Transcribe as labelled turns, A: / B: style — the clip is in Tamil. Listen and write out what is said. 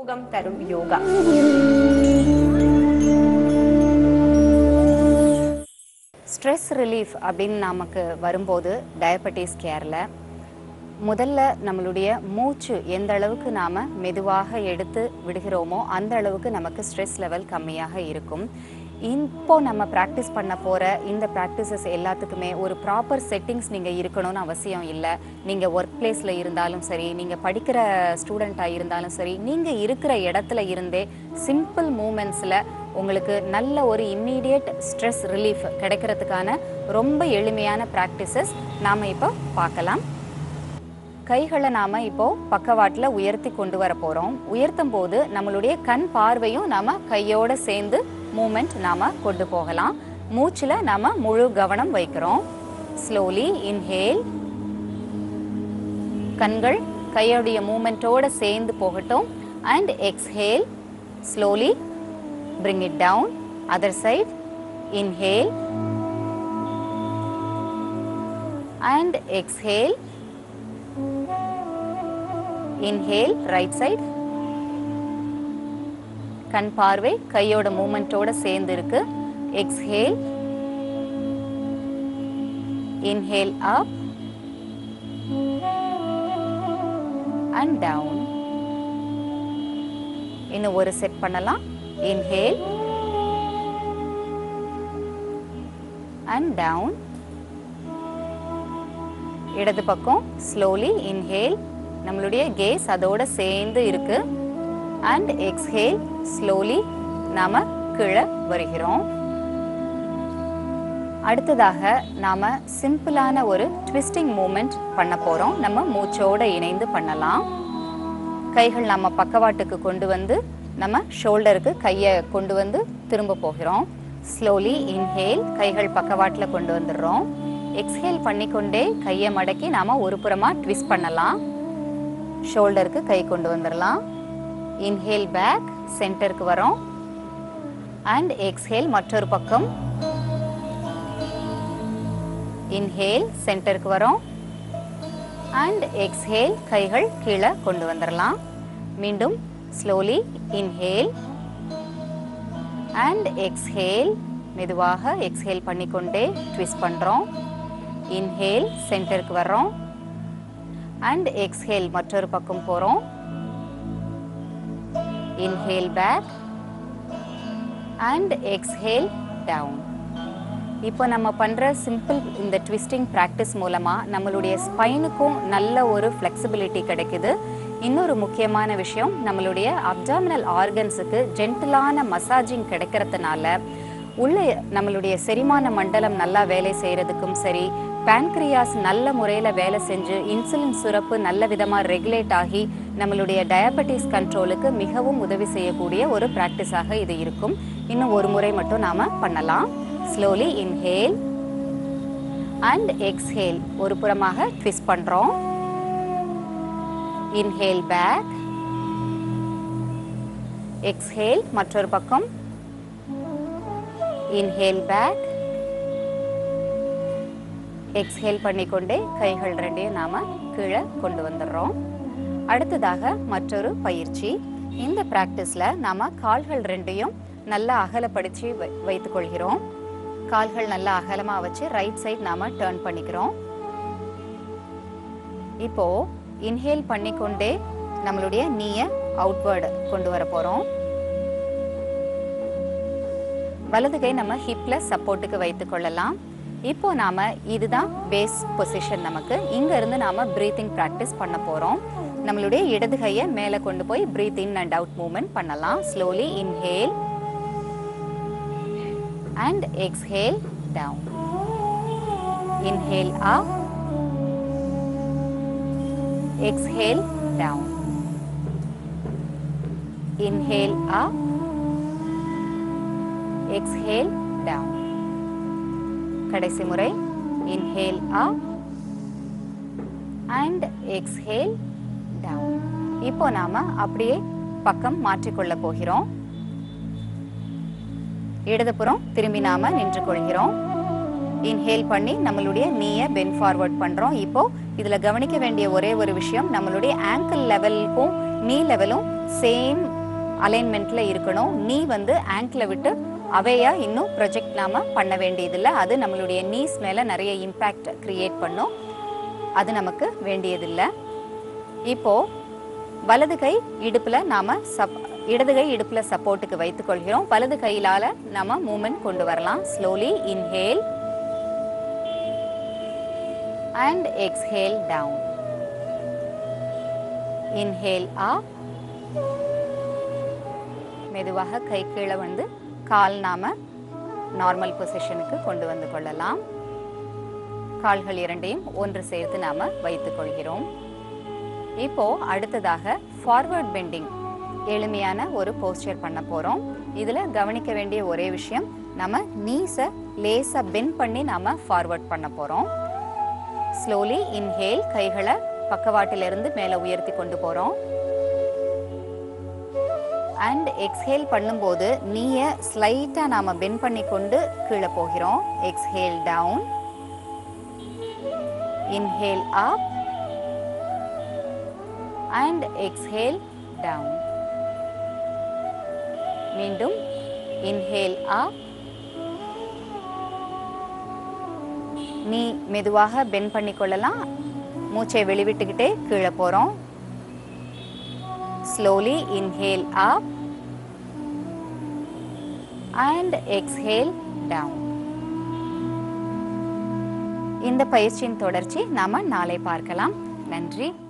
A: சுகம் தரும் யோகா ஸ்ட்ரெஸ் ரிலீஃப் அப்படின்னு நமக்கு வரும்போது டயபெட்டிஸ் கேரில் முதல்ல நம்மளுடைய மூச்சு எந்த அளவுக்கு நாம் மெதுவாக எடுத்து விடுகிறோமோ அந்த அளவுக்கு நமக்கு ஸ்ட்ரெஸ் லெவல் கம்மியாக இருக்கும் இப்போ நம்ம ப்ராக்டிஸ் பண்ண போகிற இந்த ப்ராக்டிசஸ் எல்லாத்துக்குமே ஒரு ப்ராப்பர் செட்டிங்ஸ் நீங்கள் இருக்கணும்னு அவசியம் இல்லை நீங்கள் ஒர்க் பிளேஸில் இருந்தாலும் சரி நீங்கள் படிக்கிற ஸ்டூடெண்ட்டாக இருந்தாலும் சரி நீங்கள் இருக்கிற இடத்துல இருந்தே சிம்பிள் மூமெண்ட்ஸில் உங்களுக்கு நல்ல ஒரு இம்மீடியட் ஸ்ட்ரெஸ் ரிலீஃப் கிடைக்கிறதுக்கான ரொம்ப எளிமையான ப்ராக்டிசஸ் நாம் இப்போ பார்க்கலாம் கைகளை நாம இப்போ பக்கவாட்டில் உயர்த்தி கொண்டு வர போறோம் உயர்த்தும் போது நம்மளுடைய கண் பார்வையும் நாம கையோட சேர்ந்து மூமெண்ட் நாம கொண்டு போகலாம் மூச்சுல நாம முழு கவனம் வைக்கிறோம் ஸ்லோலி இன்ஹேல் கண்கள் கையோடைய மூமெண்ட்டோட சேர்ந்து போகட்டும் and exhale slowly bring it down other side inhale and exhale inhale right side கண் பார்வை கையோட மூமெண்ட்டோட சேர்ந்து இருக்கு exhale inhale up and down இன்னும் ஒரு செட் பண்ணலாம் இன்ஹேல் அண்ட் டவுன் இடது பக்கம் ஸ்லோலி இன்ஹேல் நம்மளுடைய கேஸ் அதோட சேர்ந்து இருக்கு அண்ட் எக்ஸ்ஹேல் ஸ்லோலி நாம கீழே வருகிறோம் அடுத்ததாக நாம சிம்பிளான ஒரு ட்விஸ்டிங் மூமெண்ட் பண்ண போறோம் நம்ம மூச்சோட இணைந்து பண்ணலாம் கைகள் நம்ம பக்கவாட்டுக்கு கொண்டு வந்து நம்ம ஷோல்டருக்கு கையை கொண்டு வந்து திரும்ப போகிறோம் ஸ்லோலி இன்ஹேல் கைகள் பக்கவாட்டில் கொண்டு வந்துடுறோம் எக்ஸ்ஹேல் பண்ணிக்கொண்டே கையை மடக்கி நாம ஒரு புறமா ட்விஸ்ட் பண்ணலாம் ஷோல்டருக்கு கை கொண்டு வந்துடலாம் இன்ஹேல் பேக் சென்டருக்கு வரோம் அண்ட் எக்ஸ்ஹேல் மற்றொரு பக்கம் இன்ஹேல் சென்டருக்கு வரோம் அண்ட் எக்ஸ்ஹேல் கைகள் கீழே கொண்டு வந்துடலாம் மீண்டும் ஸ்லோலி இன்ஹேல் அண்ட் எக்ஸ்ஹேல் மெதுவாக எக்ஸ்ஹேல் பண்ணிக்கொண்டே ட்விஸ்ட் பண்ணுறோம் இன்ஹேல் சென்டருக்கு வர்றோம் அண்ட் எக்ஸ்ஹேல் மற்றொரு பக்கம் போகிறோம் inhale back and exhale down இப்போ நம்ம பண்ணுற சிம்பிள் இந்த ட்விஸ்டிங் ப்ராக்டிஸ் மூலமாக நம்மளுடைய ஸ்பைனுக்கும் நல்ல ஒரு ஃப்ளெக்சிபிலிட்டி கிடைக்குது இன்னொரு முக்கியமான விஷயம் நம்மளுடைய அப்டாமினல் ஆர்கன்ஸுக்கு ஜென்டிலான மசாஜிங் கிடைக்கிறதுனால உள்ள நம்மளுடைய செரிமான மண்டலம் நல்லா வேலை செய்கிறதுக்கும் சரி பேன்க்ரியாஸ் நல்ல முறையில் வேலை செஞ்சு இன்சுலின் சுரப்பு நல்ல விதமாக ரெகுலேட் ஆகி நம்மளுடைய டயபெட்டிஸ் கண்ட்ரோலுக்கு மிகவும் உதவி செய்யக்கூடிய ஒரு ப்ராக்டிஸாக இது இருக்கும் இன்னும் ஒரு முறை மட்டும் நாம் பண்ணலாம் ஸ்லோலி இன்ஹேல் அண்ட் எக்ஸ்ஹேல் ஒரு புறமாக ட்விஸ்ட் பண்ணுறோம் இன்ஹேல் பேக் எக்ஸ்ஹேல் மற்றொரு பக்கம் இன்ஹேல் பேக் எக்ஸ்ஹேல் பண்ணிக்கொண்டே கைகள் ரெண்டையும் நாம கீழே கொண்டு வந்துடுறோம் அடுத்ததாக மற்றொரு பயிற்சி இந்த பிராக்டிஸ்ல நாம கால்கள் ரெண்டையும் நல்லா அகலப்படுத்தி வை வைத்துக் கொள்கிறோம் கால்கள் நல்லா அகலமா வச்சு ரைட் சைடு நாம டேர்ன் பண்ணிக்கிறோம் இப்போ இன்ஹேல் பண்ணிக்கொண்டே நம்மளுடைய நீய அவுட்வேர்டு கொண்டு வர போறோம் வலது கை நம்ம ஹிப்ல சப்போர்ட்டுக்கு வைத்துக் கொள்ளலாம் இப்போ நாம இதுதான் பேஸ் பொசிஷன் நமக்கு இங்க இருந்து நாம பிரீத்திங் பிராக்டிஸ் பண்ண போறோம் நம்மளுடைய இடது கையை மேலே கொண்டு போய் breathe in and out movement பண்ணலாம் slowly inhale and exhale down inhale up exhale down inhale up exhale down கடைசி முறை inhale up and exhale down இப்போ நாம அப்படியே பக்கம் மாற்றிக்கொள்ள போகிறோம் இடதுபுறம் திரும்பி நாம நின்று கொள்கிறோம் இன்ஹேல் பண்ணி நம்மளுடைய நீயை பென் ஃபார்வர்ட் பண்றோம் இப்போ இதுல கவனிக்க வேண்டிய ஒரே ஒரு விஷயம் நம்மளுடைய ஆங்கிள் லெவலுக்கும் நீ லெவலும் சேம் அலைன்மெண்ட்ல இருக்கணும் நீ வந்து ஆங்க்ல விட்டு அவையா இன்னும் ப்ரொஜெக்ட் நாம பண்ண வேண்டியதில்லை அது நம்மளுடைய நீஸ் மேல நிறைய இம்பேக்ட் கிரியேட் பண்ணும் அது நமக்கு வேண்டியதில்லை இப்போ வலது கை இடுப்புல நாம சப் இடது கை இடுப்புல சப்போர்ட்டுக்கு வைத்துக் கொள்கிறோம் வலது கையிலால நாம மூமெண்ட் கொண்டு வரலாம் slowly inhale and exhale down. Inhale up. மெதுவாக கை கீழே வந்து கால் நாம நார்மல் பொசிஷனுக்கு கொண்டு வந்து கொள்ளலாம் கால்கள் இரண்டையும் ஒன்று சேர்த்து நாம வைத்துக் கொள்கிறோம் இப்போ அடுத்ததாக ஃபார்வர்ட் பெண்டிங் எளிமையான ஒரு போஸ்டர் பண்ண போறோம் இதுல கவனிக்க வேண்டிய ஒரே விஷயம் நம்ம நீஸை லேசா பெண்ட் பண்ணி நாம ஃபார்வர்ட் பண்ண போறோம் ஸ்லோலி இன்ஹேல் கைகளை பக்கவாட்டிலிருந்து மேலே உயர்த்தி கொண்டு போகிறோம் அண்ட் எக்ஸ்ஹேல் பண்ணும்போது நீயை ஸ்லைட்டாக நாம் பெண்ட் பண்ணி கொண்டு கீழே போகிறோம் exhale down inhale up and exhale down மீண்டும் இன்ஹேல் அப் நீ மெதுவாக பெண்ட் பண்ணி கொள்ளலாம் மூச்சை வெளிவிட்டுக்கிட்டே கீழே போகிறோம் slowly inhale up and exhale down இந்த பயிற்சியின் தொடர்ச்சி நாம நாளை பார்க்கலாம் நன்றி